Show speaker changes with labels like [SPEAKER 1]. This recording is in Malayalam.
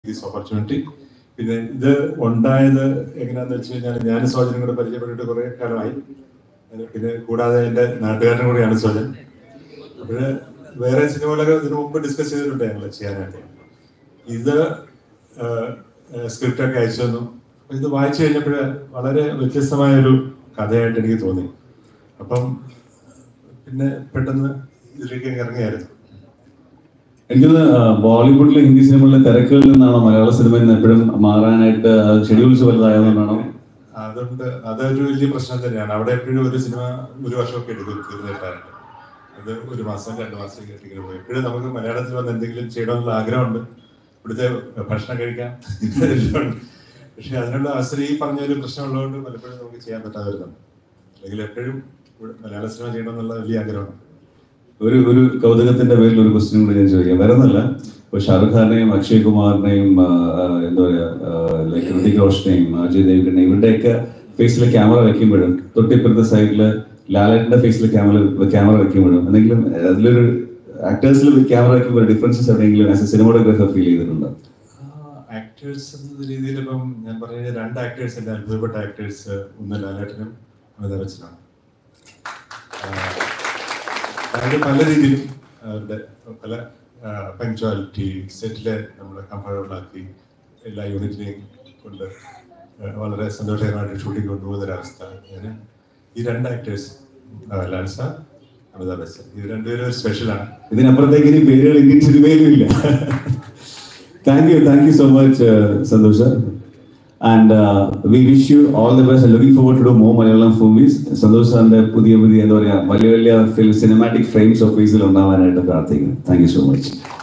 [SPEAKER 1] ദിസ് ഓപ്പർച്യൂണിറ്റി പിന്നെ ഇത് ഉണ്ടായത് എങ്ങനെയാന്ന് വെച്ച് കഴിഞ്ഞാൽ ഞാൻ സോജനും കൂടെ പരിചയപ്പെട്ടിട്ട് കുറെ കാലമായി അത് പിന്നെ കൂടാതെ എൻ്റെ നാട്ടുകാരനും കൂടിയാണ് സോജൻ അപ്പോഴ് വേറെ സിനിമകളൊക്കെ ഇതിനു മുമ്പ് ഡിസ്കസ് ചെയ്തിട്ടുണ്ട് ഞങ്ങൾ ചെയ്യാനായിട്ട് ഇത് സ്ക്രിപ്റ്റ് ഒക്കെ അയച്ചു തന്നു അപ്പൊ ഇത് വായിച്ചു കഴിഞ്ഞപ്പോൾ വളരെ വ്യത്യസ്തമായ ഒരു കഥയായിട്ട് എനിക്ക് തോന്നി അപ്പം പിന്നെ പെട്ടെന്ന് ഇതിലേക്ക് അങ്ങ് ഇറങ്ങിയായിരുന്നു
[SPEAKER 2] എനിക്കൊന്ന് ബോളിവുഡിലെ ഹിന്ദി സിനിമകളിലെ തിരക്കുകളിൽ നിന്നാണോ മലയാള സിനിമയിൽ നിന്ന് എപ്പോഴും മാറാനായിട്ട് ഷെഡ്യൂൾസ് വലുതായതുകൊണ്ടാണോ
[SPEAKER 1] അതുകൊണ്ട് അതൊരു വലിയ പ്രശ്നം തന്നെയാണ് അവിടെ എപ്പോഴും ഒരു സിനിമ ഒരു വർഷമൊക്കെ എടുക്കും തീർന്നിട്ടായിട്ട് അത് ഒരു മാസം രണ്ട് മാസം ഇങ്ങനെ പോയി എപ്പോഴും നമുക്ക് മലയാളത്തിൽ വന്ന് എന്തെങ്കിലും ചെയ്യണമെന്നുള്ള ആഗ്രഹമുണ്ട് ഇവിടുത്തെ ഭക്ഷണം കഴിക്കാം എല്ലാം ഉണ്ട്. പക്ഷെ അതിനുള്ള അവസരം ഈ പറഞ്ഞ ഒരു പ്രശ്നമുള്ളതുകൊണ്ട് പലപ്പോഴും നമുക്ക് ചെയ്യാൻ പറ്റാതെ വരുന്നുണ്ട് അല്ലെങ്കിൽ എപ്പോഴും ഇവിടെ മലയാള സിനിമ ചെയ്യണമെന്നുള്ള വലിയ ആഗ്രഹമാണ്
[SPEAKER 2] ഒരു ഒരു കൗതുകത്തിന്റെ പേരിൽ ഒരു ക്വസ്റ്റ്യൻ കൂടി ഞാൻ ചോദിക്കാം വേറെ ഒന്നല്ല ഇപ്പൊ ഷാറുഖ് ഖാനെയും അക്ഷയ് കുമാറിനെയും ആ, ആ, എന്താ പറയാ ലൈക്ക് ഋതിക് റോഷനെയും അജയ് ദേവ്ഗണിനെയും ഇവരുടെയൊക്കെ ഫേസിൽ ക്യാമറ വെക്കുമ്പോഴും തൊട്ടിപ്പുറത്തെ സൈഡില് ലാലേട്ടന്റെ ഫേസിൽ ക്യാമറ ക്യാമറ വെക്കുമ്പോഴും എന്തെങ്കിലും അതിലൊരു ആക്ടേഴ്സിൽ ക്യാമറ വെക്കുമ്പോൾ ഡിഫറൻസസ് എവിടെയെങ്കിലും ആസ് എ സിനിമോഗ്രാഫർ ഫീൽ ചെയ്തിട്ടുണ്ടോ
[SPEAKER 1] ആക്ടേഴ്സ് എന്ന രീതിയിൽ ഇപ്പം ഞാൻ പറഞ്ഞ രണ്ട് ആക്ടേഴ്സ് എന്റെ അത്ഭുതപ്പെട്ട ആക്ടേഴ്സ് ഒന്ന് ലാലേട്ടനും അമിതാഭ് ബച്ചനാണ് അവർ പല രീതിയിലും അവരുടെ പല പങ്ക്ച്വാലിറ്റി സെറ്റിലെ നമ്മൾ കംഫർട്ടബിൾ ആക്കി എല്ലാ യൂണിറ്റിനെയും കൊണ്ട് ആ, വളരെ സന്തോഷകരമായിട്ട് ഷൂട്ടിംഗ് കൊണ്ടുപോകുന്ന ഒരവസ്ഥ അങ്ങനെ ഈ രണ്ട് ആക്ടേഴ്സ് ലാൽ സാർ അമിതാഭ് ബച്ചൻ ഇത് രണ്ടുപേരും ഒരു സ്പെഷ്യലാണ്
[SPEAKER 2] ഇതിനപ്പുറത്തേക്ക് ഇനി പേരുകൾ ഇന്ത്യൻ സിനിമയിലും ഇല്ല thank you thank you so much Santosh sir and we wish you all the best looking forward to do more Malayalam movies Santosh സാറിന്റെ പുതിയ പുതിയ എന്താ പറയുക വലിയ വലിയ സിനിമാറ്റിക് ഫ്രെയിംസ് ഓഫീസിൽ ഉണ്ടാവാനായിട്ട് പ്രാർത്ഥിക്കുന്നു താങ്ക് യു സോ മച്ച്